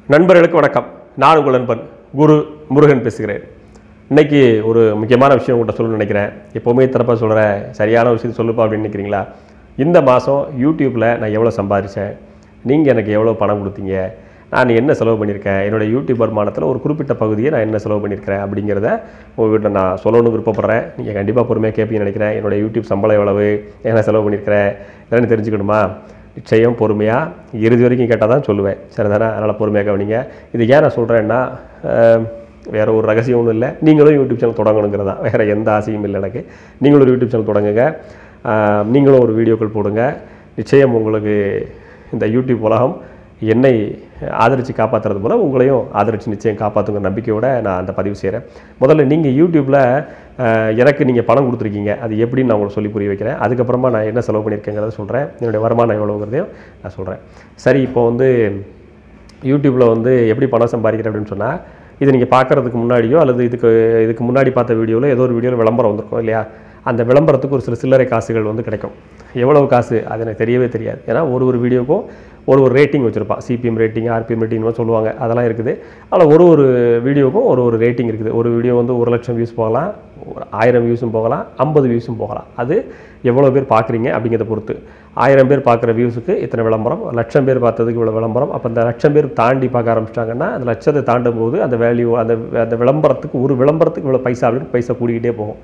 நண்பர்களுக்கு வணக்கம் நான் உங்கள் நண்பன் குரு முருகன் பேசுகிறேன் இன்னைக்கு ஒரு முக்கியமான விஷயம் உங்கள்கிட்ட சொல்லணும்னு நினைக்கிறேன் எப்போவுமே தரப்பாக சொல்கிறேன் சரியான விஷயத்தை சொல்லுப்பா அப்படின்னு நினைக்கிறீங்களா இந்த மாதம் யூடியூப்பில் நான் எவ்வளோ சம்பாதிச்சேன் நீங்கள் எனக்கு எவ்வளோ பணம் கொடுத்தீங்க நான் என்ன செலவு பண்ணியிருக்கேன் என்னோட யூடியூப் வருமானத்தில் ஒரு குறிப்பிட்ட பகுதியை நான் என்ன செலவு பண்ணியிருக்கிறேன் அப்படிங்கிறத உங்கள்கிட்ட நான் சொல்லணும்னு விருப்பப்படுறேன் நீங்கள் கண்டிப்பாக பொறுமையாக கேட்பீங்கன்னு நினைக்கிறேன் என்னோட யூடியூப் சம்பளம் எவ்வளவு என்ன செலவு பண்ணியிருக்கிறேன் இதெல்லாம் தெரிஞ்சுக்கணுமா நிச்சயம் பொறுமையாக இறுதி வரைக்கும் கேட்டால் தான் சொல்லுவேன் சரிதானே அதனால் பொறுமையாக கவனிங்க இது ஏன் நான் சொல்கிறேன்னா வேறு ஒரு ரகசியம் ஒன்றும் இல்லை நீங்களும் யூடியூப் சேனல் தொடங்கணுங்கிறது தான் வேறு எந்த ஆசையும் இல்லை எனக்கு நீங்களும் ஒரு யூடியூப் சேனல் தொடங்குங்க அஹ், நீங்களும் ஒரு வீடியோக்கள் போடுங்க நிச்சயம் உங்களுக்கு இந்த யூடியூப் உலகம் என்னை ஆதரித்து காப்பாற்றுறது போல் உங்களையும் ஆதரித்து நிச்சயம் காப்பாற்றுங்க நம்பிக்கையோட நான் அந்த பதிவு செய்கிறேன் முதல்ல நீங்கள் யூடியூப்பில் எனக்கு நீங்கள் பணம் கொடுத்துருக்கீங்க அது எப்படின்னு நான் உங்களுக்கு சொல்லி புரிய வைக்கிறேன் அதுக்கப்புறமா நான் என்ன செலவு பண்ணியிருக்கேங்கிறத சொல்கிறேன் என்னுடைய வருமானம் எவ்வளோங்கிறதையும் நான் சொல்கிறேன் சரி இப்போ வந்து யூடியூப்பில் வந்து எப்படி பணம் சம்பாதிக்கிறேன் அப்படின்னு சொன்னால் இது நீங்கள் பார்க்குறதுக்கு முன்னாடியோ அல்லது இதுக்கு இதுக்கு முன்னாடி பார்த்த வீடியோவில் ஏதோ ஒரு வீடியோவில் விளம்பரம் வந்திருக்கும் இல்லையா அந்த விளம்பரத்துக்கு ஒரு சில சில்லறை காசுகள் வந்து கிடைக்கும் எவ்வளவு காசு அது எனக்கு தெரியவே தெரியாது ஏன்னா ஒரு ஒரு வீடியோக்கும் ஒரு ஒரு ரேட்டிங் வச்சுருப்பான் சிபிஎம் ரேட்டிங் ஆர்பிஎம் ரேட்டிங்னு சொல்லுவாங்க அதெல்லாம் இருக்குது அதில் ஒரு ஒரு வீடியோக்கும் ஒரு ஒரு ரேட்டிங் இருக்குது ஒரு வீடியோ வந்து ஒரு லட்சம் வியூஸ் போகலாம் ஒரு ஆயிரம் வியூஸும் போகலாம் ஐம்பது வியூஸும் போகலாம் அது எவ்வளோ பேர் பார்க்குறீங்க அப்படிங்கிறத பொறுத்து ஆயிரம் பேர் பார்க்குற வியூஸுக்கு இத்தனை விளம்பரம் லட்சம் பேர் பார்த்ததுக்கு இவ்வளோ விளம்பரம் அப்போ அந்த லட்சம் பேர் தாண்டி பார்க்க ஆரம்பிச்சிட்டாங்கன்னா அந்த லட்சத்தை தாண்டும் போது அந்த வேல்யூ அந்த அந்த விளம்பரத்துக்கு ஒரு விளம்பரத்துக்கு இவ்வளோ பைசா அப்படின்னு பைசா கூடிக்கிட்டே போகும்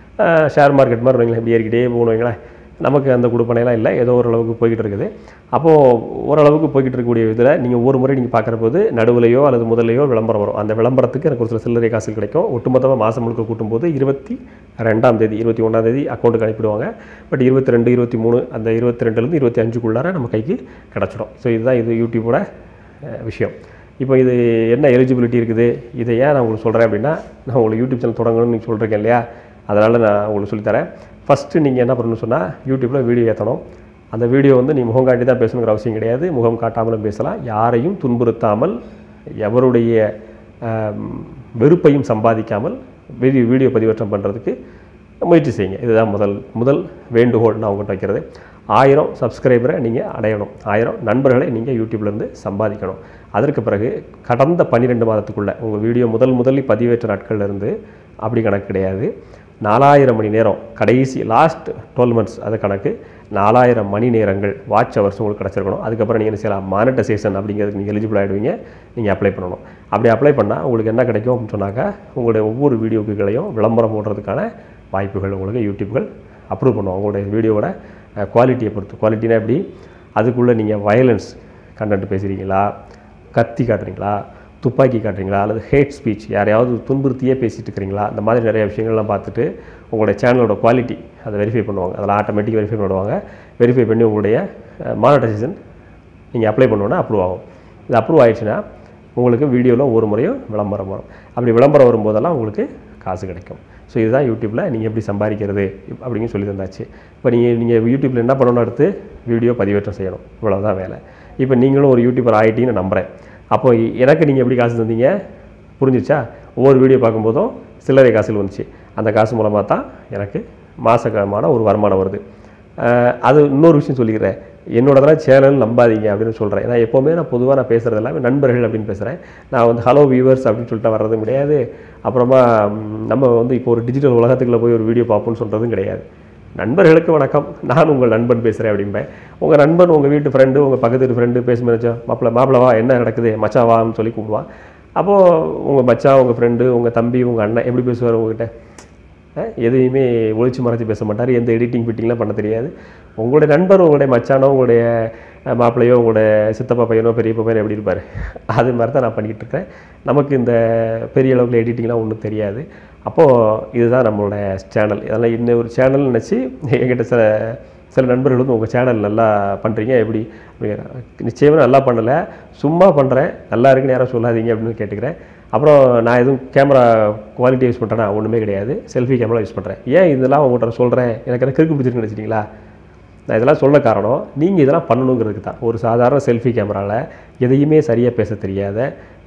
ஷேர் மார்க்கெட் மாதிரி வைங்களேன் இப்படி ஏறிக்கிட்டே போகணும் வைங்களேன் நமக்கு அந்த கொடுப்பனையெல்லாம் இல்லை ஏதோ ஓரளவுக்கு போய்கிட்டு இருக்குது அப்போது ஓரளவுக்கு போய்கிட்டு இருக்கக்கூடிய இதில் நீங்கள் ஒரு முறை நீங்கள் பார்க்குற போது நடுவுலையோ அல்லது முதலையோ விளம்பரம் வரும் அந்த விளம்பரத்துக்கு எனக்கு ஒரு சில சில்லறை காசு கிடைக்கும் ஒட்டுமொத்தமாக மாதம் முழுக்க கூட்டும்போது இருபத்தி ரெண்டாம் தேதி இருபத்தி ஒன்றாம் தேதி அக்கௌண்ட்டுக்கு அனுப்பிடுவாங்க பட் இருபத்தி ரெண்டு இருபத்தி மூணு அந்த இருபத்தி ரெண்டுலேருந்து இருபத்தி அஞ்சுக்குள்ளார நம்ம கைக்கு கிடச்சிடும் ஸோ இதுதான் இது யூடியூபோட அஹ், விஷயம் இப்போ இது என்ன எலிஜிபிலிட்டி இருக்குது இதை ஏன் நான் உங்களுக்கு சொல்கிறேன் அப்படின்னா நான் உங்களுக்கு யூடியூப் சேனல் தொடங்கணும்னு நீங்கள் சொல்கிறீங்க இல்லையா அதனால் நான் உங்களுக்கு சொல்லித்தரேன் ஃபஸ்ட்டு நீங்கள் என்ன பண்ணணும்னு சொன்னால் யூடியூப்பில் வீடியோ ஏற்றணும் அந்த வீடியோ வந்து நீ முகம் காட்டி தான் பேசணுங்கிற அவசியம் கிடையாது முகம் காட்டாமலும் பேசலாம் யாரையும் துன்புறுத்தாமல் எவருடைய ஆம், வெறுப்பையும் சம்பாதிக்காமல் வீடியோ வீடியோ பதிவேற்றம் பண்ணுறதுக்கு முயற்சி செய்யுங்க இதுதான் முதல் முதல் வேண்டுகோள் நான் உங்கள்கிட்ட வைக்கிறது ஆயிரம் சப்ஸ்கிரைபரை நீங்கள் அடையணும் ஆயிரம் நண்பர்களை நீங்கள் யூடியூப்லேருந்து சம்பாதிக்கணும் அதற்கு பிறகு கடந்த பன்னிரெண்டு மாதத்துக்குள்ளே உங்கள் வீடியோ முதல் முதலில் பதிவேற்ற நாட்கள்ல இருந்து அப்படி கணக்கு கிடையாது நாலாயிரம் மணி நேரம் கடைசி லாஸ்ட் டுவெல் மந்த்ஸ் அது கணக்கு நாலாயிரம் மணி நேரங்கள் வாட்ச் ஹவர்ஸ் உங்களுக்கு கிடச்சிருக்கணும் அதுக்கப்புறம் நீங்கள் என்ன செய்யலாம் மானிட்டைசேஷன் அப்படிங்கிறதுக்கு நீங்கள் எலிஜிபிள் ஆகிடுவீங்க நீங்கள் அப்ளை பண்ணணும் அப்படி அப்ளை பண்ணால் உங்களுக்கு என்ன கிடைக்கும் அப்படின்னு சொன்னாக்கா உங்களுடைய ஒவ்வொரு வீடியோக்குகளையும் விளம்பரம் போடுறதுக்கான வாய்ப்புகள் உங்களுக்கு யூடியூப்கள் அப்ரூவ் பண்ணுவோம் உங்களுடைய வீடியோவோட குவாலிட்டியை பொறுத்து குவாலிட்டினா எப்படி அதுக்குள்ளே நீங்கள் வயலன்ஸ் கண்டென்ட் பேசுகிறீங்களா கத்தி காட்டுறீங்களா துப்பாக்கி காட்டுறீங்களா அல்லது ஹேட் ஸ்பீச் யாரையாவது துன்புறுத்தியே பேசிட்டு இருக்கிறீங்களா அந்த மாதிரி நிறைய விஷயங்கள்லாம் பார்த்துட்டு உங்களுடைய சேனலோட குவாலிட்டி அதை வெரிஃபை பண்ணுவாங்க அதில் ஆட்டோமேட்டிக் வெரிஃபை பண்ணுவாங்க வெரிஃபை பண்ணி உங்களுடைய மானிட்டைசேஷன் நீங்கள் அப்ளை பண்ணோன்னா அப்ரூவ் ஆகும் இது அப்ரூவ் ஆயிடுச்சுன்னா உங்களுக்கு வீடியோவில் ஒரு முறையும் விளம்பரம் வரும் அப்படி விளம்பரம் வரும்போதெல்லாம் உங்களுக்கு காசு கிடைக்கும் ஸோ இதுதான் யூடியூப்பில் நீங்கள் எப்படி சம்பாதிக்கிறது இப்~ அப்படின்னு சொல்லி தந்தாச்சு இப்போ நீங்கள் நீங்கள் யூடியூப்பில் என்ன பண்ணணும் அடுத்து வீடியோ பதிவேற்றம் செய்யணும் இவ்வளவுதான் வேலை இப்போ நீங்களும் ஒரு யூடியூபர் ஆகிட்டீங்கன்னு நம்புகிறேன் அப்போ எ- எனக்கு நீங்கள் எப்படி காசு தந்தீங்க புரிஞ்சிச்சா ஒவ்வொரு வீடியோ பார்க்கும்போதும் சில்லறை காசுகள் வந்துச்சு அந்த காசு மூலமாக தான் எனக்கு மாதமான ஒரு வருமானம் வருது அஹ் அது இன்னொரு விஷயம் சொல்லிக்கிறேன் என்னோடதெல்லாம் சேனல் நம்பாதீங்க அப்படின்னு சொல்கிறேன் ஏன்னா எப்போவுமே நான் பொதுவாக நான் பேசுகிறது எல்லாமே நண்பர்கள் அப்படின்னு பேசுகிறேன் நான் வந்து ஹலோ வியூவர்ஸ் அப்படின்னு சொல்லிட்டு வர்றதும் கிடையாது அப்புறமா ம், நம்ம வந்து இப்போ ஒரு டிஜிட்டல் உலகத்துக்குள்ளே போய் ஒரு வீடியோ பார்ப்போம்னு சொல்கிறதும் கிடையாது நண்பர்களுக்கு வணக்கம் நான் உங்கள் நண்பன் பேசுகிறேன் அப்படிம்பேன் உங்கள் நண்பன் உங்கள் வீட்டு ஃப்ரெண்டு உங்கள் பக்கத்து வீட்டு ஃப்ரெண்டு பேசுமே வச்சா மாப்பிள்ள மாப்பிளவா என்ன நடக்குது மச்சான் வான்னு சொல்லி கூப்பிடுவான் அப்போது உங்கள் மச்சான் உங்கள் ஃப்ரெண்டு உங்கள் தம்பி உங்கள் அண்ணன் எப்படி பேசுவார் உங்ககிட்ட அஹ் எதையுமே ஒளிச்சு மறைச்சு பேச மாட்டார் எந்த எடிட்டிங் ஃபிட்டிங்லாம் பண்ண தெரியாது உங்களுடைய நண்பர் உங்களுடைய மச்சானோ உங்களுடைய அஹ், மாப்பிள்ளையோ உங்களுடைய சித்தப்பா பையனோ பெரியப்பா பையனோ எப்படி இருப்பார் அது மாதிரி தான் நான் பண்ணிக்கிட்டு இருக்கேன் நமக்கு இந்த பெரிய அளவுக்கு எடிட்டிங்லாம் ஒன்றும் தெரியாது அப்போது இதுதான் நம்மளோட சேனல் இதெல்லாம் இன்னும் ஒரு சேனல் நினச்சி என்கிட்ட சில சில நண்பர்கள் வந்து உங்கள் சேனல் நல்லா பண்ணுறீங்க எப்படி அப்படிங்கிறாங்க நிச்சயமாக நல்லா பண்ணலை சும்மா பண்ணுறேன் நல்லா இருக்குன்னு யாரும் சொல்லாதீங்க அப்படின்னு கேட்டுக்கிறேன் அப்புறம் நான் எதுவும் கேமரா குவாலிட்டி யூஸ் பண்ணுறேன்னா ஒன்றுமே கிடையாது செல்ஃபி கேமரா யூஸ் பண்ணுறேன் ஏன் இதெல்லாம் உங்கள்கிட்ட சொல்கிறேன் எனக்கு என்ன கிறுக்கு பிடிச்சிருக்குன்னு நினச்சிட்டிங்களா நான் இதெல்லாம் சொல்ல காரணம் நீங்கள் இதெல்லாம் பண்ணணுங்கிறதுக்கு தான் ஒரு சாதாரண செல்ஃபி கேமராவில் எதையுமே சரியாக பேச தெரியாத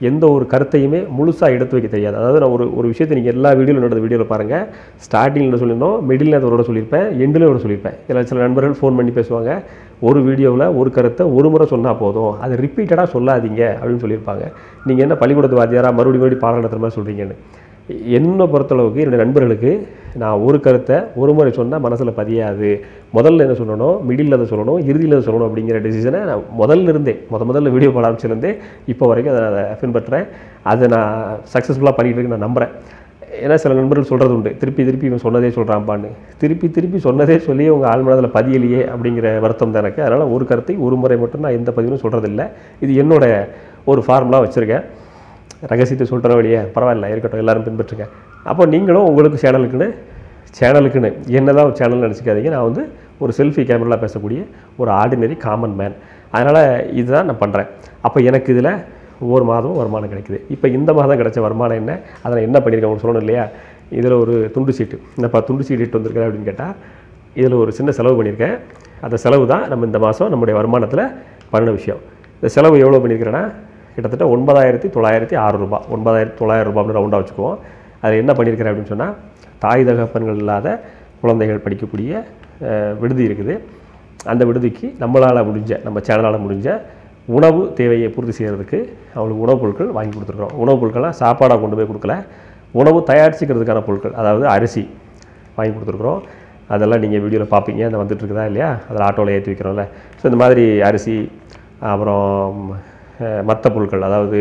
எந்த ஒரு கருத்தையுமே முழுசாக எடுத்து வைக்க தெரியாது அதாவது நான் ஒரு ஒரு விஷயத்தை நீங்கள் எல்லா வீடியோவில் நடந்த வீடியோவில் பாருங்கள் ஸ்டார்டிங்கில் சொல்லியிருந்தோம் மிடில் அதோட சொல்லியிருப்பேன் எண்டில் ஒரு சொல்லியிருப்பேன் இதில் சில நண்பர்கள் ஃபோன் பண்ணி பேசுவாங்க ஒரு வீடியோவில் ஒரு கருத்தை ஒரு முறை சொன்னால் போதும் அதை ரிப்பீட்டடாக சொல்லாதீங்க அப்படின்னு சொல்லியிருப்பாங்க நீங்கள் என்ன பள்ளிக்கூடத்து வாத்தியாரா மறுபடியும் மறுபடியும் பாடம் நடத்துகிற மாதிரி சொல்கிறீங்கன்னு என்னை பொறுத்தளவுக்கு என்னுடைய நண்பர்களுக்கு நான் ஒரு கருத்தை ஒரு முறை சொன்னால் மனசில் பதியாது முதல்ல என்ன சொல்லணும் மிடில் அதை சொல்லணும் இறுதியில் அதை சொல்லணும் அப்படிங்கிற டிசிஷனை நான் முதல்ல இருந்தே முத முதல்ல வீடியோ போட ஆரம்பிச்சிருந்தே இப்போ வரைக்கும் அதை அதை பின்பற்றுறேன் அதை நான் சக்ஸஸ்ஃபுல்லாக பண்ணிகிட்டு இருக்கேன் நான் நம்புகிறேன் ஏன்னா சில நண்பர்கள் சொல்கிறது உண்டு திருப்பி திருப்பி இவன் சொன்னதே சொல்கிறான்ப்பான்னு திருப்பி திருப்பி சொன்னதே சொல்லி உங்கள் ஆள் மனதில் பதியலையே அப்படிங்கிற வருத்தம் தான் எனக்கு அதனால் ஒரு கருத்தை ஒரு முறை மட்டும் நான் எந்த பதிவும் சொல்கிறதில்ல இது என்னோட ஒரு ஃபார்முலா வச்சுருக்கேன் ரகசியத்தை சொல்கிற வழியே பரவாயில்ல இருக்கட்டும் எல்லாரும் பின்பற்றுங்க அப்போ நீங்களும் உங்களுக்கு சேனலுக்குன்னு சேனலுக்குன்னு என்னதான் ஒரு சேனல் நினச்சிக்காதீங்க நான் வந்து ஒரு செல்ஃபி கேமராவில் பேசக்கூடிய ஒரு ஆர்டினரி காமன் மேன் அதனால் இதுதான் நான் பண்ணுறேன் அப்போ எனக்கு இதில் ஒவ்வொரு மாதமும் வருமானம் கிடைக்குது இப்போ இந்த மாதம் கிடைச்ச வருமானம் என்ன அதை நான் என்ன பண்ணியிருக்கேன் உங்களுக்கு சொல்லணும் இல்லையா இதில் ஒரு துண்டு சீட்டு என்னப்பா துண்டு சீட்டு இட்டு வந்திருக்கிறேன் அப்படின்னு கேட்டால் இதில் ஒரு சின்ன செலவு பண்ணியிருக்கேன் அந்த செலவு தான் நம்ம இந்த மாதம் நம்முடைய வருமானத்தில் பண்ணின விஷயம் இந்த செலவு எவ்வளோ பண்ணியிருக்கிறேன்னா கிட்டத்தட்ட ஒன்பதாயிரத்தி தொள்ளாயிரத்தி ஆறு ரூபா ஒன்பதாயிரத்தி தொள்ளாயிரம் ரூபா அப்படின்னு ரவுண்டாக வச்சுக்குவோம் அதில் என்ன பண்ணியிருக்கிறேன் அப்படின்னு சொன்னால் தாய் தகப்பன்கள் இல்லாத குழந்தைகள் படிக்கக்கூடிய அஹ், விடுதி இருக்குது அந்த விடுதிக்கு நம்மளால் முடிஞ்ச நம்ம சேனலால் முடிஞ்ச உணவு தேவையை பூர்த்தி செய்கிறதுக்கு அவங்களுக்கு உணவுப் பொருட்கள் வாங்கி கொடுத்துருக்குறோம் உணவுப் பொருட்கள்லாம் சாப்பாடாக கொண்டு போய் கொடுக்கல உணவு தயாரிச்சுக்கிறதுக்கான பொருட்கள் அதாவது அரிசி வாங்கி கொடுத்துருக்குறோம் அதெல்லாம் நீங்கள் வீடியோவில் பார்ப்பீங்க அந்த வந்துட்டு இருக்குதா இல்லையா அதில் ஆட்டோவில் ஏற்றி வைக்கிறோம்ல ஸோ இந்த மாதிரி அரிசி அப்புறம் மற்ற பொருட்கள் அதாவது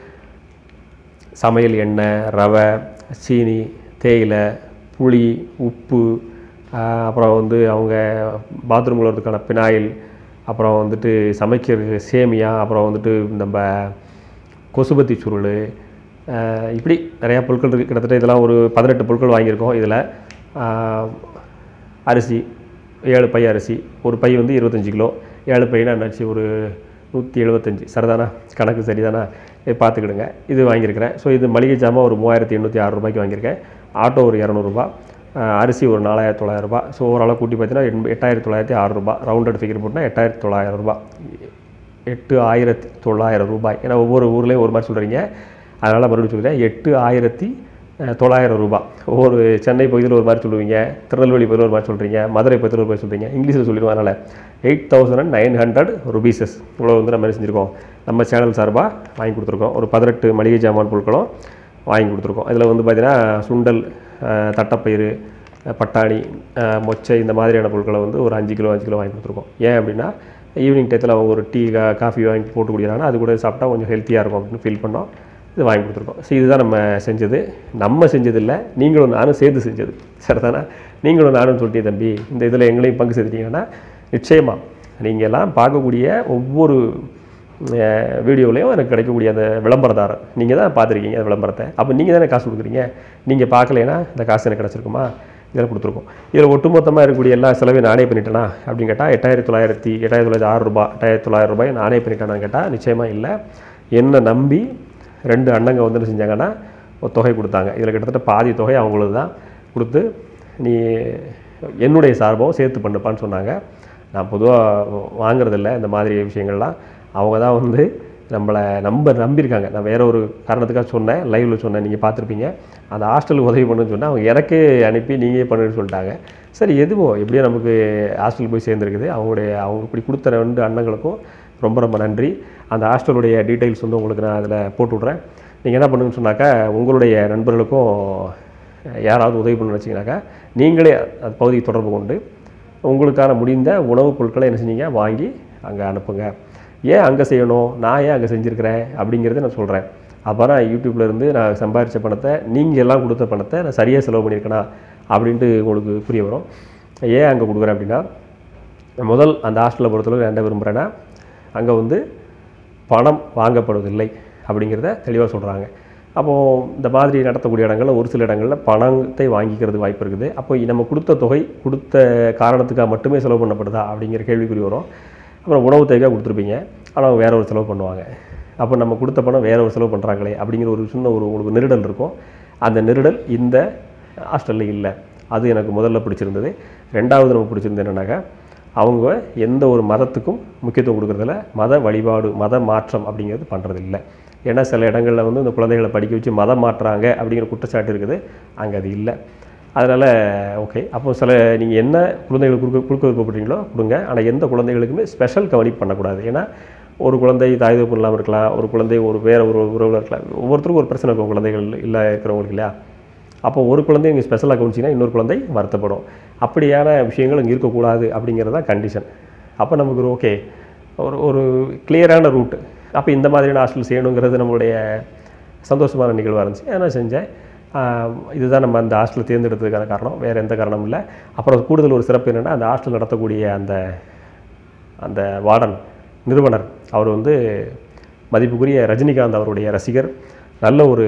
சமையல் எண்ணெய் ரவை சீனி தேயிலை புளி உப்பு ஆஹ் அப்புறம் வந்து அவங்க பாத்ரூம் கழுவுறதுக்கான பினாயில் அப்புறம் வந்துட்டு சமைக்கிறதுக்கு சேமியா அப்புறம் வந்துட்டு நம்ம கொசுபத்தி சுருள் ஆஹ் இப்படி நிறையா பொருட்கள் இருக்குது கிட்டத்தட்ட இதெல்லாம் ஒரு பதினெட்டு பொருட்கள் வாங்கியிருக்கோம் இதில் ஆஹ் அரிசி ஏழு பை அரிசி ஒரு பை வந்து இருபத்தஞ்சி கிலோ ஏழு பையனா என்னாச்சு ஒரு நூற்றி எழுபத்தஞ்சி சரிதானா கணக்கு சரிதானா இதை பார்த்துக்கிடுங்க இது வாங்கியிருக்கிறேன் ஸோ இது மளிகை ஜாமான் ஒரு மூவாயிரத்தி எண்ணூற்றி ஆறு ரூபாய்க்கு வாங்கியிருக்கேன் ஆட்டோ ஒரு இரநூறுபா அரிசி ஒரு நாலாயிரத்தி தொள்ளாயிரம் ரூபாய் ஸோ ஓரளவு கூட்டி பார்த்தீங்கன்னா எண் எட்டாயிரத்தி தொள்ளாயிரத்தி ஆறு ரூபாய் ரவுண்டட் ஃபிகர் போட்டால் எட்டாயிரத்தி தொள்ளாயிரம் ரூபாய் எட்டு ஆயிரத்தி தொள்ளாயிரம் ரூபாய் ஏன்னா ஒவ்வொரு ஊர்லேயும் ஒரு மாதிரி சொல்கிறீங்க அதனால் மறுபடியும் சொல்கிறேன் எட்டு ஆயிரத்தி அஹ், தொள்ளாயிரம் ரூபாய் ஒவ்வொரு சென்னை பகுதியில் ஒரு மாதிரி சொல்லுவீங்க திருநெல்வேலி பகுதியில் ஒரு மாதிரி சொல்கிறீங்க மதுரை பகுதியில் ஒரு மாதிரி சொல்கிறீங்க இங்கிலீஷில் சொல்லிடுவோம் அதனால் eight thousand and nine hundred rupees இவ்வளோ வந்து நம்ம என்ன செஞ்சுருக்கோம் நம்ம சேனல் சார்பாக வாங்கி கொடுத்துருக்கோம் ஒரு பதினெட்டு மளிகை ஜாமான் பொருட்களும் வாங்கி கொடுத்துருக்கோம் இதில் வந்து பார்த்திங்கன்னா சுண்டல் அஹ், தட்டைப்பயிறு அஹ், பட்டாணி அஹ், மொச்சை இந்த மாதிரியான பொருட்களை வந்து ஒரு அஞ்சு கிலோ அஞ்சு கிலோ வாங்கி கொடுத்துருக்கோம் ஏன் அப்படின்னா ஈவினிங் டயத்தில் அவங்க ஒரு டீ கா காஃபி வாங்கி போட்டு குடிக்கிறாங்கன்னா அது கூட சாப்பிட்டா கொஞ்சம் ஹெல்த்தியாக இருக்கும் அப்படின்னு ஃபீல் பண்ணோம் இது வாங்கி கொடுத்துருக்கோம் ஸோ இதுதான் நம்ம செஞ்சது நம்ம செஞ்சது இல்லை நீங்களும் நானும் சேர்ந்து செஞ்சது சரிதானா நீங்களும் நானும் சொல்லிட்டே தம்பி இந்த இதில் எங்களையும் பங்கு சேர்த்துட்டீங்கன்னா நிச்சயமாக நீங்கள் எல்லாம் பார்க்கக்கூடிய ஒவ்வொரு வீடியோலையும் எனக்கு கிடைக்கக்கூடிய அந்த விளம்பரதாரர் நீங்கள் தான் பார்த்துருக்கீங்க அந்த விளம்பரத்தை அப்போ நீங்கள் தானே காசு கொடுக்குறீங்க நீங்கள் பார்க்கலைன்னா இந்த காசு எனக்கு கிடச்சிருக்குமா இதில் கொடுத்துருக்கோம் இதில் ஒட்டுமொத்தமாக இருக்கக்கூடிய எல்லா செலவையும் நானே பண்ணிட்டேனா அப்படின்னு கேட்டால் எட்டாயிரத்தி தொள்ளாயிரத்தி எட்டாயிரத்தி தொள்ளாயிரத்தி ஆறு ரூபாய் எட்டாயிரத்தி தொள்ளாயிரம் ரூபாய் நானே பண்ணிட்டேனான்னு கேட்டால் நிச்சயமாக இல்லை என்னை நம்பி ரெண்டு அண்ணங்க வந்து என்ன செஞ்சாங்கன்னா ஒரு தொகை கொடுத்தாங்க இதில் கிட்டத்தட்ட பாதி தொகை அவங்களுக்கு தான் கொடுத்து நீ என்னுடைய சார்பாகவும் சேர்த்து பண்ணுப்பான்னு சொன்னாங்க நான் பொதுவாக வாங்குறதில்ல இந்த மாதிரி விஷயங்கள்லாம் அவங்க தான் வந்து நம்மளை நம்ப நம்பியிருக்காங்க நான் வேற ஒரு காரணத்துக்காக சொன்னேன் லைவில் சொன்னேன் நீங்கள் பார்த்துருப்பீங்க அந்த ஹாஸ்டலுக்கு உதவி பண்ணுன்னு சொன்னால் அவங்க எனக்கே அனுப்பி நீங்கள் பண்ணுன்னு சொல்லிட்டாங்க சரி எதுவோ எப்படியோ நமக்கு ஹாஸ்டல் போய் சேர்ந்துருக்குது அவங்களுடைய அவங்க இப்படி கொடுத்த ரெண்டு அண்ணங்களுக்கும் ரொம்ப ரொம்ப நன்றி அந்த ஹாஸ்டலுடைய டீட்டெயில்ஸ் வந்து உங்களுக்கு நான் அதில் போட்டு விட்றேன் நீங்கள் என்ன பண்ணுங்கன்னு சொன்னாக்கா உங்களுடைய நண்பர்களுக்கும் யாராவது உதவி பண்ணணும்னு வச்சிங்கனாக்கா நீங்களே அந்த பகுதிக்கு தொடர்பு கொண்டு உங்களுக்கான முடிந்த உணவுப் பொருட்களை என்ன செஞ்சீங்க வாங்கி அங்கே அனுப்புங்க ஏன் அங்கே செய்யணும் நான் ஏன் அங்கே செஞ்சுருக்கிறேன் அப்படிங்கிறத நான் சொல்கிறேன் அப்போ நான் யூடியூப்ல இருந்து நான் சம்பாரித்த பணத்தை நீங்கள் எல்லாம் கொடுத்த பணத்தை நான் சரியாக செலவு பண்ணியிருக்கேனா அப்படின்ட்டு உங்களுக்கு புரிய வரும் ஏன் அங்கே கொடுக்குறேன் அப்படின்னா முதல் அந்த ஹாஸ்டலை பொறுத்தளவு நான் என்ன விரும்புகிறேன்னா அங்கே வந்து பணம் வாங்கப்படுவதில்லை அப்படிங்கிறத தெளிவாக சொல்கிறாங்க அப்போது இந்த மாதிரி நடத்தக்கூடிய இடங்களில் ஒரு சில இடங்களில் பணத்தை வாங்கிக்கிறது வாய்ப்பு இருக்குது அப்போ நம்ம கொடுத்த தொகை கொடுத்த காரணத்துக்காக மட்டுமே செலவு பண்ணப்படுதா அப்படிங்கிற கேள்விக்குறி வரும் அப்புறம் உணவு தேவையாக கொடுத்துருப்பீங்க ஆனால் அவங்க வேற ஒரு செலவு பண்ணுவாங்க அப்போ நம்ம கொடுத்த பணம் வேற ஒரு செலவு பண்ணுறாங்களே அப்படிங்கிற ஒரு சின்ன ஒரு உங்களுக்கு நெருடல் இருக்கும் அந்த நெருடல் இந்த ஹாஸ்டலில் இல்லை அது எனக்கு முதல்ல பிடிச்சிருந்தது ரெண்டாவது நமக்கு பிடிச்சிருந்தது என்னன்னாக்கா அவங்க எந்த ஒரு மதத்துக்கும் முக்கியத்துவம் கொடுக்கறதில்ல மத வழிபாடு மத மாற்றம் அப்படிங்கிறது பண்ணுறது இல்லை ஏன்னா சில இடங்களில் வந்து இந்த குழந்தைகளை படிக்க வச்சு மதம் மாற்றுறாங்க அப்படிங்கிற குற்றச்சாட்டு இருக்குது அங்கே அது இல்லை அதனால் ஓகே அப்போ சில நீங்கள் என்ன குழந்தைகளுக்கு கொடுக்க கொடுக்க விருப்பப்படுறீங்களோ கொடுங்க ஆனால் எந்த குழந்தைகளுக்குமே ஸ்பெஷல் கவனிப்பு பண்ணக்கூடாது ஏன்னா ஒரு குழந்தை தாய் தகவல் இல்லாமல் இருக்கலாம் ஒரு குழந்தை ஒரு வேறு ஒரு உறவில் இருக்கலாம் ஒவ்வொருத்தருக்கும் ஒரு பிரச்சனை இருக்கும் குழந்தைகள் இல்லை இருக்கிறவங்களுக்கு இல்லையா அப்போ ஒரு குழந்தை இங்கே ஸ்பெஷலாக கவனிச்சிங்கன்னா இன்னொரு குழந்தை வருத்தப்படும் அப்படியான விஷயங்கள் இங்கே இருக்கக்கூடாது அப்படிங்கிறது தான் கண்டிஷன் அப்போ நமக்கு ஒரு ஓகே ஒரு ஒரு கிளியரான ரூட் அப்போ இந்த மாதிரியான ஹாஸ்டல் செய்யணுங்கிறது நம்மளுடைய சந்தோஷமான நிகழ்வாக இருந்துச்சு ஏன்னா செஞ்சேன் ஆஹ் இதுதான் நம்ம அந்த ஹாஸ்டலை தேர்ந்தெடுத்ததுக்கான காரணம் வேறு எந்த காரணமும் இல்லை அப்புறம் கூடுதல் ஒரு சிறப்பு என்னென்னா அந்த ஹாஸ்டல் நடத்தக்கூடிய அந்த அந்த வார்டன் நிறுவனர் அவர் வந்து மதிப்புக்குரிய ரஜினிகாந்த் அவருடைய ரசிகர் நல்ல ஒரு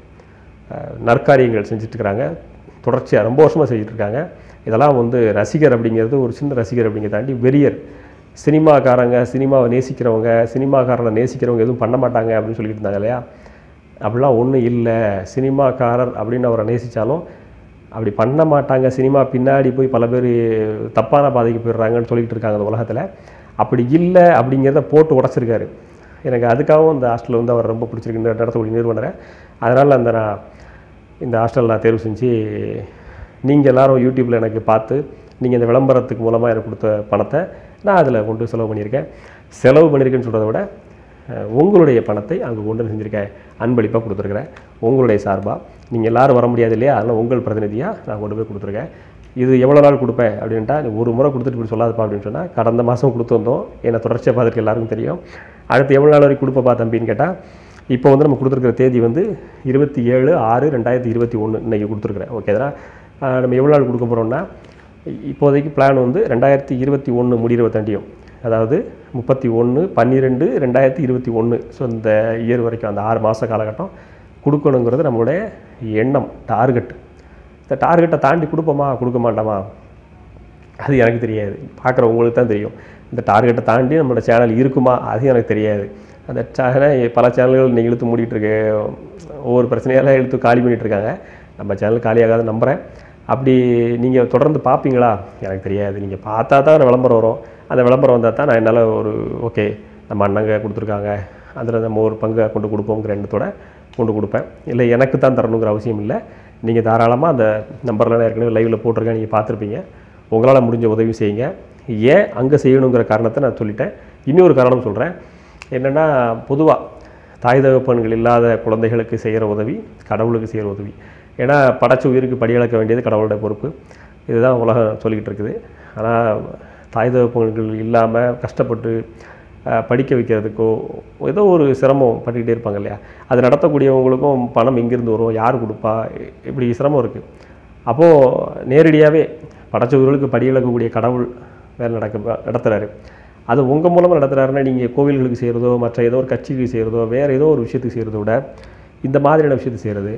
அஹ், நற்காரியங்கள் செஞ்சுட்ருக்கிறாங்க தொடர்ச்சியாக ரொம்ப வருஷமாக செஞ்சுட்ருக்காங்க இதெல்லாம் வந்து ரசிகர் அப்படிங்கிறது ஒரு சின்ன ரசிகர் அப்படிங்கிறத தாண்டி வெறியர் சினிமாக்காரங்க சினிமாவை நேசிக்கிறவங்க சினிமாக்காரனை நேசிக்கிறவங்க எதுவும் பண்ண மாட்டாங்க அப்படின்னு சொல்லிட்டு இருந்தாங்க இல்லையா அப்படிலாம் ஒன்றும் இல்லை சினிமாக்காரர் அப்படின்னு அவரை நேசித்தாலும் அப்படி பண்ண மாட்டாங்க சினிமா பின்னாடி போய் பல பேர் தப்பான பாதைக்கு போயிடுறாங்கன்னு சொல்லிட்டு இருக்காங்க அந்த உலகத்தில் அப்படி இல்லை அப்படிங்கிறத போட்டு உடச்சிருக்காரு எனக்கு அதுக்காகவும் இந்த ஹாஸ்டல் வந்து அவர் ரொம்ப பிடிச்சிருக்கு இந்த நடத்தக்கூடிய நிறுவனரை அதனால் அந்த நான் இந்த ஹாஸ்டல் நான் தேர்வு செஞ்சு நீங்கள் எல்லாரும் யூடியூப்பில் எனக்கு பார்த்து நீங்கள் இந்த விளம்பரத்துக்கு மூலமாக எனக்கு கொடுத்த பணத்தை நான் அதில் கொண்டு செலவு பண்ணியிருக்கேன் செலவு பண்ணியிருக்கேன்னு சொல்கிறத விட அஹ், உங்களுடைய பணத்தை அங்கே கொண்டு வந்து செஞ்சுருக்கேன் அன்பளிப்பாக கொடுத்துருக்குறேன் உங்களுடைய சார்பாக நீங்கள் எல்லாரும் வர முடியாது இல்லையா அதனால் உங்கள் பிரதிநிதியாக நான் கொண்டு போய் கொடுத்துருக்கேன் இது எவ்வளோ நாள் கொடுப்பேன் அப்படின்ட்டா நீ ஒரு முறை கொடுத்துட்டு இப்படி சொல்லாதப்பா அப்படின்னு சொன்னால் கடந்த மாதம் கொடுத்து வந்தோம் என்னை தொடர்ச்சியாக பார்த்துருக்கு எல்லாருக்கும் தெரியும் அடுத்து எவ்வளோ நாள் வரைக்கும் கொடுப்பப்பா தம்பின்னு கேட்டால் இப்போ வந்து நம்ம கொடுத்துருக்குற தேதி வந்து இருபத்தி ஏழு ஆறு ரெண்டாயிரத்தி இருபத்தி ஒன்று இன்றைக்கி கொடுத்துருக்குறேன் ஓகே அதனால் ஆஹ், நம்ம எவ்வளோ நாள் கொடுக்க போகிறோம்னா இப்போதைக்கு பிளான் வந்து ரெண்டாயிரத்தி இருபத்தி ஒன்று முடிகிற தாண்டியும் அதாவது முப்பத்தி ஒன்று பன்னிரெண்டு ரெண்டாயிரத்தி இருபத்தி ஒன்று ஸோ இந்த இயர் வரைக்கும் அந்த ஆறு மாத காலகட்டம் கொடுக்கணுங்கிறது நம்மளுடைய எண்ணம் டார்கெட் இந்த டார்கெட்டை தாண்டி கொடுப்போமா கொடுக்க மாட்டோமா அது எனக்கு தெரியாது பார்க்குற உங்களுக்கு தான் தெரியும் இந்த டார்கெட்டை தாண்டி நம்மளோட சேனல் இருக்குமா அது எனக்கு தெரியாது அந்த சேனல் பல சேனல்கள் நீங்கள் இழுத்து மூடிட்டு இருக்கு ஒவ்வொரு பிரச்சனையெல்லாம் இழுத்து காலி பண்ணிட்டு இருக்காங்க நம்ம சேனல் காலியாகாத நம்புகிறேன் அப்படி நீங்கள் தொடர்ந்து பார்ப்பீங்களா எனக்கு தெரியாது நீங்கள் பார்த்தா தான் விளம்பரம் வரும் அந்த விளம்பரம் வந்தால் தான் நான் என்னால் ஒரு ஓகே நம்ம அண்ணங்க கொடுத்துருக்காங்க அதில் நம்ம ஒரு பங்கை கொண்டு கொடுப்போங்கிற எண்ணத்தோட கொண்டு கொடுப்பேன் இல்லை எனக்கு தான் தரணுங்கிற அவசியம் இல்லை நீங்கள் தாராளமாக அந்த நம்பரில் நான் ஏற்கனவே லைவில் போட்டிருக்கேன் நீங்கள் பார்த்துருப்பீங்க உங்களால் முடிஞ்ச உதவி செய்யுங்க ஏன் அங்கே செய்யணுங்கிற காரணத்தை நான் சொல்லிட்டேன் இன்னொரு காரணம் சொல்கிறேன் என்னென்னா பொதுவாக தாய் தகப்பன்கள் இல்லாத குழந்தைகளுக்கு செய்கிற உதவி கடவுளுக்கு செய்கிற உதவி ஏன்னா படைச்ச உயிருக்கு படியளக்க வேண்டியது கடவுளுடைய பொறுப்பு இதுதான் உலகம் சொல்லிக்கிட்டு இருக்குது ஆனால் தாய் தகப்பன்கள் இல்லாமல் கஷ்டப்பட்டு அஹ், படிக்க வைக்கிறதுக்கோ ஏதோ ஒரு சிரமம் பட்டுக்கிட்டே இருப்பாங்க இல்லையா அது நடத்தக்கூடியவங்களுக்கும் பணம் எங்கேருந்து வரும் யார் கொடுப்பா இப்படி சிரமம் இருக்குது அப்போது நேரடியாகவே படைச்சவர்களுக்கு படியிழக்கக்கூடிய கடவுள் வேலை நடக்க நடத்துகிறாரு அது உங்கள் மூலமாக நடத்துகிறாருன்னா நீங்கள் கோவில்களுக்கு செய்கிறதோ மற்ற ஏதோ ஒரு கட்சிக்கு செய்கிறதோ வேறு ஏதோ ஒரு விஷயத்துக்கு செய்கிறத விட இந்த மாதிரியான விஷயத்தை செய்கிறது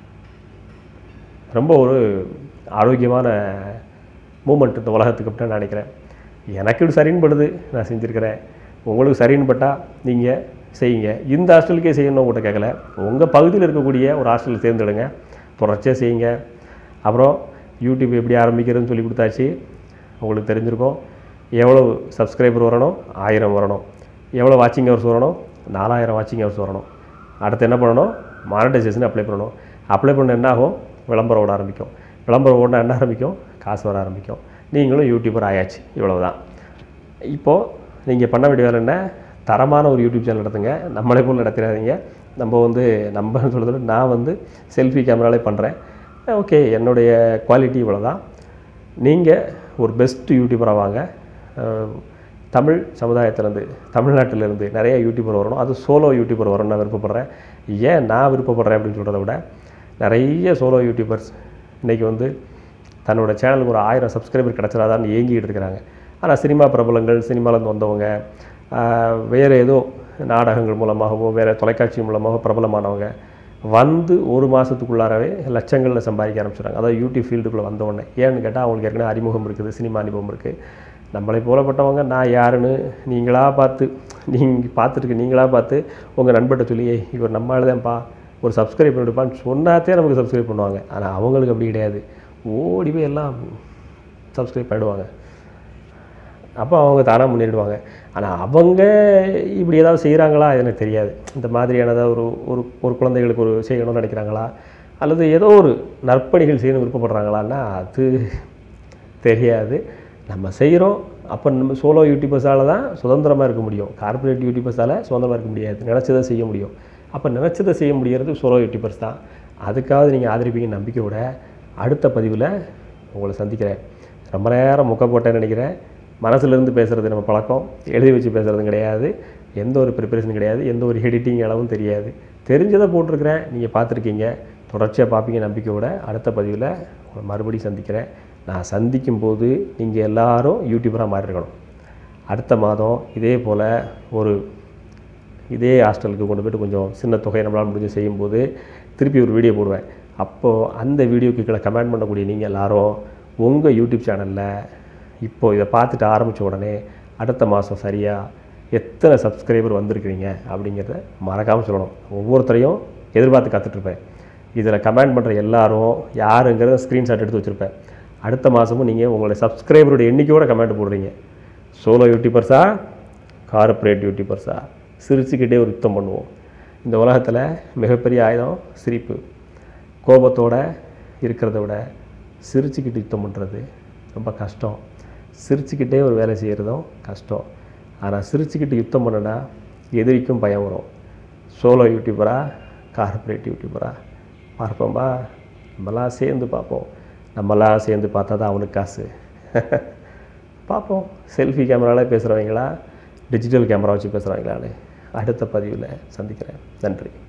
ரொம்ப ஒரு ஆரோக்கியமான மூமெண்ட் இந்த உலகத்துக்கு அப்படின்னு நான் நினைக்கிறேன் எனக்கு இது சரின்னு படுது நான் செஞ்சுருக்கிறேன் உங்களுக்கு சரின்னு பட்டால் நீங்கள் செய்யுங்க இந்த ஹாஸ்டலுக்கே செய்யணும் உங்கள்கிட்ட கேட்கல உங்கள் பகுதியில் இருக்கக்கூடிய ஒரு ஹாஸ்டல் தேர்ந்தெடுங்க தொடர்ச்சியாக செய்யுங்க அப்புறம் யூடியூப் எப்படி ஆரம்பிக்கிறதுன்னு சொல்லி கொடுத்தாச்சு உங்களுக்கு தெரிஞ்சிருக்கும் எவ்வளோ சப்ஸ்கிரைபர் வரணும் ஆயிரம் வரணும் எவ்வளோ வாட்சிங் ஹவர்ஸ் வரணும் நாலாயிரம் வாட்சிங் ஹவர்ஸ் வரணும் அடுத்து என்ன பண்ணணும் மானிட்டைசேஷன் அப்ளை பண்ணணும் அப்ளை பண்ண என்ன ஆகும் விளம்பரம் ஓட ஆரம்பிக்கும் விளம்பரம் ஓட என்ன ஆரம்பிக்கும் காசு வர ஆரம்பிக்கும் நீங்களும் யூடியூபர் ஆயாச்சு இவ்வளவு தான் இப்போது நீங்கள் பண்ண வேண்டிய வேலை என்ன தரமான ஒரு யூடியூப் சேனல் நடத்துங்க நம்மளே போல் நடத்திடாதீங்க நம்ம வந்து நம்ம சொல்கிறத விட நான் வந்து செல்ஃபி கேமராலே பண்ணுறேன் ஓகே என்னுடைய குவாலிட்டி இவ்வளோ தான் நீங்கள் ஒரு பெஸ்ட் யூடியூபராக வாங்க அஹ், தமிழ் சமுதாயத்திலேருந்து தமிழ்நாட்டிலேருந்து நிறைய யூடியூபர் வரணும் அது சோலோ யூடியூபர் வரணும்னு நான் விருப்பப்படுறேன் ஏன் நான் விருப்பப்படுறேன் அப்படின்னு சொல்கிறத விட நிறைய சோலோ யூடியூபர்ஸ் இன்றைக்கி வந்து தன்னோட சேனலுக்கு ஒரு ஆயிரம் சப்ஸ்கிரைபர் கிடச்சிடாதான்னு ஏங்கிட்டு இருக்கிறாங்க ஆனால் சினிமா பிரபலங்கள் சினிமாலேருந்து வந்தவங்க ஆஹ், வேறு ஏதோ நாடகங்கள் மூலமாகவோ வேறு தொலைக்காட்சி மூலமாகவோ பிரபலமானவங்க வந்து ஒரு மாதத்துக்குள்ளாரவே லட்சங்களில் சம்பாதிக்க ஆரம்பிச்சிடுறாங்க அதாவது யூடியூப் ஃபீல்டுக்குள்ளே வந்த உடனே ஏன்னு கேட்டால் அவங்களுக்கு ஏற்கனவே அறிமுகம் இருக்குது சினிமா அனுபவம் இருக்குது நம்மளை போலப்பட்டவங்க நான் யாருன்னு நீங்களாக பார்த்து நீங்கள் பார்த்துருக்கு நீங்களாக பார்த்து உங்கள் நண்பர்கிட்ட சொல்லி "ஏய், இவர் நம்ம ஆளுதான்ப்பா ஒரு சப்ஸ்கிரைப் பண்ணிடுப்பான்னு சொன்னாத்தே நமக்கு சப்ஸ்கிரைப் பண்ணுவாங்க ஆனால் அவங்களுக்கு அப்படி கிடையாது ஓடி போய் எல்லாம் சப்ஸ்கிரைப் பண்ணிடுவாங்க அப்போ அவங்க தானாக முன்னேறிடுவாங்க ஆனால் அவங்க இப்படி ஏதாவது செய்கிறாங்களா எனக்கு தெரியாது இந்த மாதிரியானதாக ஒரு ஒரு ஒரு குழந்தைகளுக்கு ஒரு செய்யணும்னு நினைக்கிறாங்களா அல்லது ஏதோ ஒரு நற்பணிகள் செய்யணும் விருப்பப்படுறாங்களான்னா அது தெரியாது நம்ம செய்கிறோம் அப்போ நம்ம சோலோ யூடியூபர்ஸால் தான் சுதந்திரமாக இருக்க முடியும் கார்ப்பரேட் யூடியூபர்ஸால் சுதந்திரமாக இருக்க முடியாது நினச்சதை செய்ய முடியும் அப்போ நினச்சதை செய்ய முடியறது சோலோ யூடியூபர்ஸ் தான் அதுக்காவது நீங்கள் ஆதரிப்பீங்க நம்பிக்கையோட அடுத்த பதிவில் உங்களை சந்திக்கிறேன் ரொம்ப நேரம் முக்க போட்டேன்னு நினைக்கிறேன் மனசுலேருந்து பேசுகிறது நம்ம பழக்கம் எழுதி வச்சு பேசுகிறதும் கிடையாது எந்த ஒரு ப்ரிப்பரேஷன் கிடையாது எந்த ஒரு எடிட்டிங் அளவும் தெரியாது தெரிஞ்சதை போட்டிருக்கிறேன் நீங்கள் பார்த்துருக்கீங்க தொடர்ச்சியாக பார்ப்பீங்க நம்பிக்கையோட அடுத்த பதிவில் உங்களை மறுபடியும் சந்திக்கிறேன் நான் சந்திக்கும் போது நீங்கள் எல்லாரும் யூடியூபராக மாறி இருக்கணும் அடுத்த மாதம் இதே போல் ஒரு இதே ஹாஸ்டலுக்கு கொண்டு போய்ட்டு கொஞ்சம் சின்ன தொகை நம்மளால் முடிஞ்சு செய்யும்போது திருப்பி ஒரு வீடியோ போடுவேன் அப்போது அந்த வீடியோக்கு கீழே கமெண்ட் பண்ணக்கூடிய நீங்கள் எல்லாரும் உங்கள் யூடியூப் சேனலில் இப்போது இதை பார்த்துட்டு ஆரம்பித்த உடனே அடுத்த மாதம் சரியாக எத்தனை சப்ஸ்கிரைபர் வந்திருக்கிறீங்க அப்படிங்கிறத மறக்காமல் சொல்லணும் ஒவ்வொருத்தரையும் எதிர்பார்த்து காத்துட்ருப்பேன் இதில் கமெண்ட் பண்ணுற எல்லாரும் யாருங்கிறத ஸ்க்ரீன்ஷாட் எடுத்து வச்சுருப்பேன் அடுத்த மாதமும் நீங்கள் உங்களுடைய சப்ஸ்கிரைபரோட எண்ணிக்கையோட கமெண்ட் போடுறீங்க சோலோ யூடியூபர்ஸா கார்ப்பரேட் யூடியூபர்ஸா சிரிச்சுக்கிட்டே ஒரு யுத்தம் பண்ணுவோம் இந்த உலகத்தில் மிகப்பெரிய ஆயுதம் சிரிப்பு கோபத்தோட இருக்கிறத விட சிரிச்சுக்கிட்டு யுத்தம் பண்ணுறது ரொம்ப கஷ்டம் சிரிச்சுக்கிட்டே ஒரு வேலை செய்கிறதும் கஷ்டம் ஆனால் சிரிச்சுக்கிட்டு யுத்தம் பண்ணுனா எதிரிக்கும் பயம் வரும் சோலோ யூடியூபரா கார்ப்பரேட் யூடியூபரா பார்ப்போம்பா நம்மலாம் சேர்ந்து பார்ப்போம் நம்மலாம் சேர்ந்து பார்த்தா தான் அவனுக்கு காசு பார்ப்போம் செல்ஃபி கேமராவில் பேசுகிறவங்களா டிஜிட்டல் கேமரா வச்சு பேசுகிறவங்களான்னு அடுத்த பதிவில் சந்திக்கிறேன் நன்றி